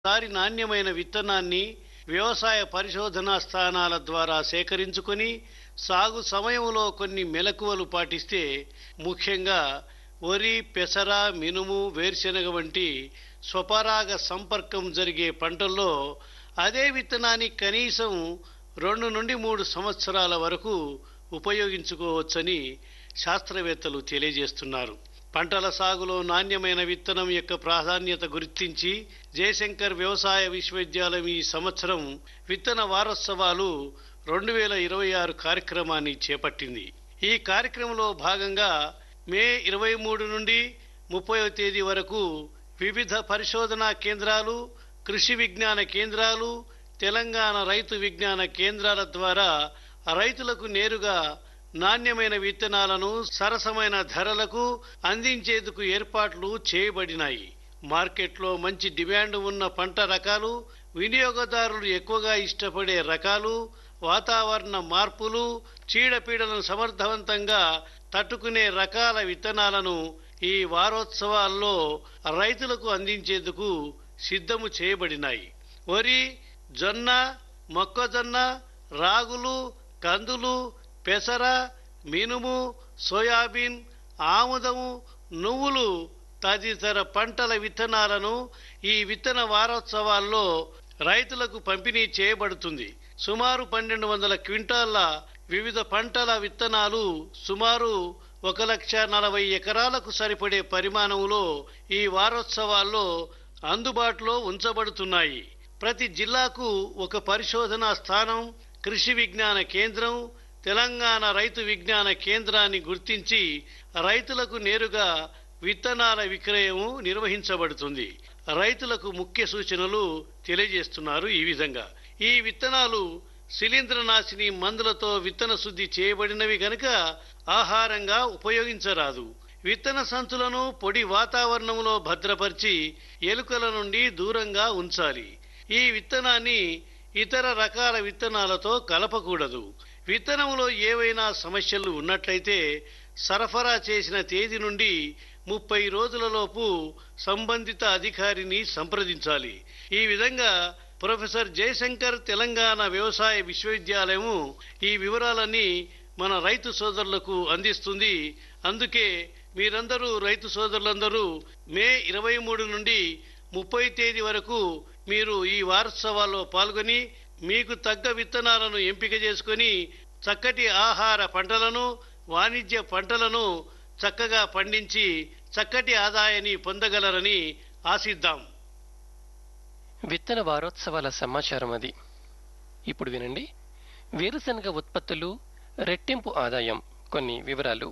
సారి నాణ్యమైన విత్తనాన్ని వ్యవసాయ పరిశోధనా స్థానాల ద్వారా సేకరించుకొని సాగు సమయంలో కొన్ని మెలకువలు పాటిస్తే ముఖ్యంగా వరి పెసర మినుము వేరుశెనగ వంటి స్వపరాగ సంపర్కం జరిగే పంటల్లో అదే విత్తనాన్ని కనీసం రెండు నుండి మూడు సంవత్సరాల వరకు ఉపయోగించుకోవచ్చని శాస్త్రవేత్తలు తెలియజేస్తున్నారు పంటల సాగులో నాణ్యమైన విత్తనం యొక్క ప్రాధాన్యత గుర్తించి జయశంకర్ వ్యవసాయ విశ్వవిద్యాలయం ఈ సంవత్సరం విత్తన వారోత్సవాలు రెండు వేల ఇరవై ఆరు కార్యక్రమాన్ని చేపట్టింది ఈ కార్యక్రమంలో భాగంగా మే ఇరవై మూడు నుండి ముప్పైవ తేదీ వరకు వివిధ పరిశోధనా కేంద్రాలు కృషి విజ్ఞాన కేంద్రాలు తెలంగాణ రైతు విజ్ఞాన కేంద్రాల ద్వారా రైతులకు నేరుగా నాణ్యమైన విత్తనాలను సరసమైన ధరలకు అందించేందుకు ఏర్పాట్లు చేయబడినాయి మార్కెట్లో మంచి డిమాండ్ ఉన్న పంట రకాలు వినియోగదారులు ఎక్కువగా ఇష్టపడే రకాలు వాతావరణ మార్పులు చీడపీడలను సమర్థవంతంగా తట్టుకునే రకాల విత్తనాలను ఈ వారోత్సవాల్లో రైతులకు అందించేందుకు సిద్ధము చేయబడినాయి వరి జొన్న మొక్కజొన్న రాగులు కందులు పెసర మినుము సోయాబీన్ ఆముదము నువ్వులు తదితర పంటల విత్తనాలను ఈ విత్తన వారోత్సవాల్లో రైతులకు పంపిణీ చేయబడుతుంది సుమారు పన్నెండు వందల క్వింటాళ్ల వివిధ పంటల విత్తనాలు సుమారు ఒక లక్ష నలభై ఎకరాలకు సరిపడే పరిమాణంలో ఈ వారోత్సవాల్లో అందుబాటులో ఉంచబడుతున్నాయి ప్రతి జిల్లాకు ఒక పరిశోధనా స్థానం కృషి విజ్ఞాన కేంద్రం తెలంగాణ రైతు విజ్ఞాన కేంద్రాన్ని గుర్తించి రైతులకు నేరుగా విత్తనాల విక్రయం నిర్వహించబడుతుంది రైతులకు ముఖ్య సూచనలు తెలియజేస్తున్నారు ఈ విధంగా ఈ విత్తనాలు శిలీంద్రనాశిని మందులతో విత్తన శుద్ధి చేయబడినవి గనుక ఆహారంగా ఉపయోగించరాదు విత్తన సంచులను పొడి వాతావరణంలో భద్రపరిచి ఎలుకల నుండి దూరంగా ఉంచాలి ఈ విత్తనాన్ని ఇతర రకాల విత్తనాలతో కలపకూడదు విత్తనంలో ఏవైనా సమస్యలు ఉన్నట్లయితే సరఫరా చేసిన తేదీ నుండి ముప్పై రోజులలోపు సంబంధిత అధికారిని సంప్రదించాలి ఈ విధంగా ప్రొఫెసర్ జయశంకర్ తెలంగాణ వ్యవసాయ విశ్వవిద్యాలయము ఈ వివరాలన్నీ మన రైతు సోదరులకు అందిస్తుంది అందుకే మీరందరూ రైతు సోదరులందరూ మే ఇరవై మూడు నుండి ముప్పై తేదీ వరకు మీరు ఈ వారోత్సవాల్లో పాల్గొని మీకు తగ్గ విత్తనాలను ఎంపిక చేసుకొని చక్కటి ఆహార పంటలను వాణిజ్య పంటలను చక్కగా పండించి చక్కటి ఆదాయాన్ని పొందగలరని ఆశిద్దాం విత్తన వారోత్సవాల సమాచారం అది ఇప్పుడు వినండి వేరుశనగ ఉత్పత్తులు రెట్టింపు ఆదాయం కొన్ని వివరాలు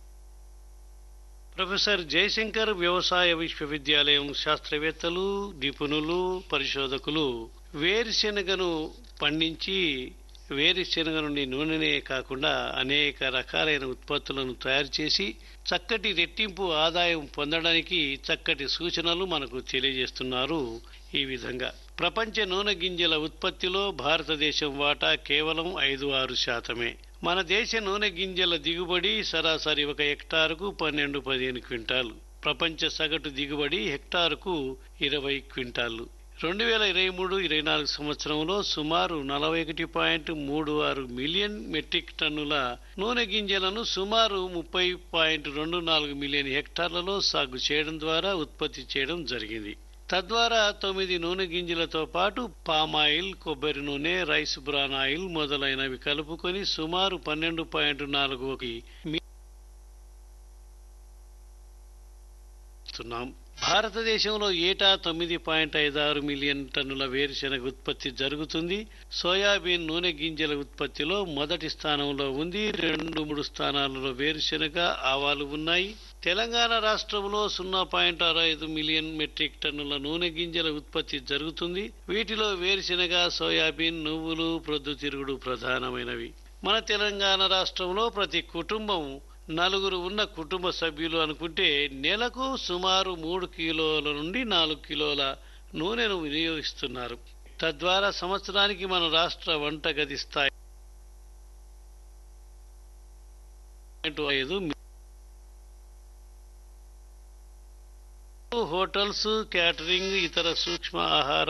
ప్రొఫెసర్ జయశంకర్ వ్యవసాయ విశ్వవిద్యాలయం శాస్త్రవేత్తలు నిపుణులు పరిశోధకులు వేరుశెనగను పండించి వేరుశెనగ నుండి నూనెనే కాకుండా అనేక రకాలైన ఉత్పత్తులను తయారు చేసి చక్కటి రెట్టింపు ఆదాయం పొందడానికి చక్కటి సూచనలు మనకు తెలియజేస్తున్నారు ఈ విధంగా ప్రపంచ నూనె గింజల ఉత్పత్తిలో భారతదేశం వాటా కేవలం ఐదు ఆరు శాతమే మన దేశ నూనె గింజల దిగుబడి సరాసరి ఒక హెక్టారుకు పన్నెండు పదిహేను క్వింటాలు ప్రపంచ సగటు దిగుబడి హెక్టారుకు ఇరవై క్వింటాలు రెండు వేల ఇరవై మూడు ఇరవై నాలుగు సంవత్సరంలో సుమారు నలభై ఒకటి పాయింట్ మూడు ఆరు మిలియన్ మెట్రిక్ టన్నుల నూనె గింజలను సుమారు ముప్పై పాయింట్ రెండు నాలుగు మిలియన్ హెక్టార్లలో సాగు చేయడం ద్వారా ఉత్పత్తి చేయడం జరిగింది తద్వారా తొమ్మిది నూనె గింజలతో పాటు పామాయిల్ కొబ్బరి నూనె రైస్ బ్రాన్ ఆయిల్ మొదలైనవి కలుపుకొని సుమారు పన్నెండు పాయింట్ నాలుగు చేస్తున్నాం భారతదేశంలో ఏటా తొమ్మిది పాయింట్ ఐదు ఆరు మిలియన్ టన్నుల వేరుశెనగ ఉత్పత్తి జరుగుతుంది సోయాబీన్ నూనె గింజల ఉత్పత్తిలో మొదటి స్థానంలో ఉంది రెండు మూడు స్థానాలలో వేరుశెనగ ఆవాలు ఉన్నాయి తెలంగాణ రాష్ట్రంలో సున్నా పాయింట్ ఆరు ఐదు మిలియన్ మెట్రిక్ టన్నుల నూనె గింజల ఉత్పత్తి జరుగుతుంది వీటిలో వేరుశెనగ సోయాబీన్ నువ్వులు ప్రొద్దుతిరుగుడు ప్రధానమైనవి మన తెలంగాణ రాష్ట్రంలో ప్రతి కుటుంబం నలుగురు ఉన్న కుటుంబ సభ్యులు అనుకుంటే నెలకు సుమారు మూడు కిలోల నుండి నాలుగు కిలోల నూనెను వినియోగిస్తున్నారు తద్వారా సంవత్సరానికి మన రాష్ట్ర వంటగది స్థాయి ఐదు హోటల్స్ క్యాటరింగ్ ఇతర సూక్ష్మ ఆహార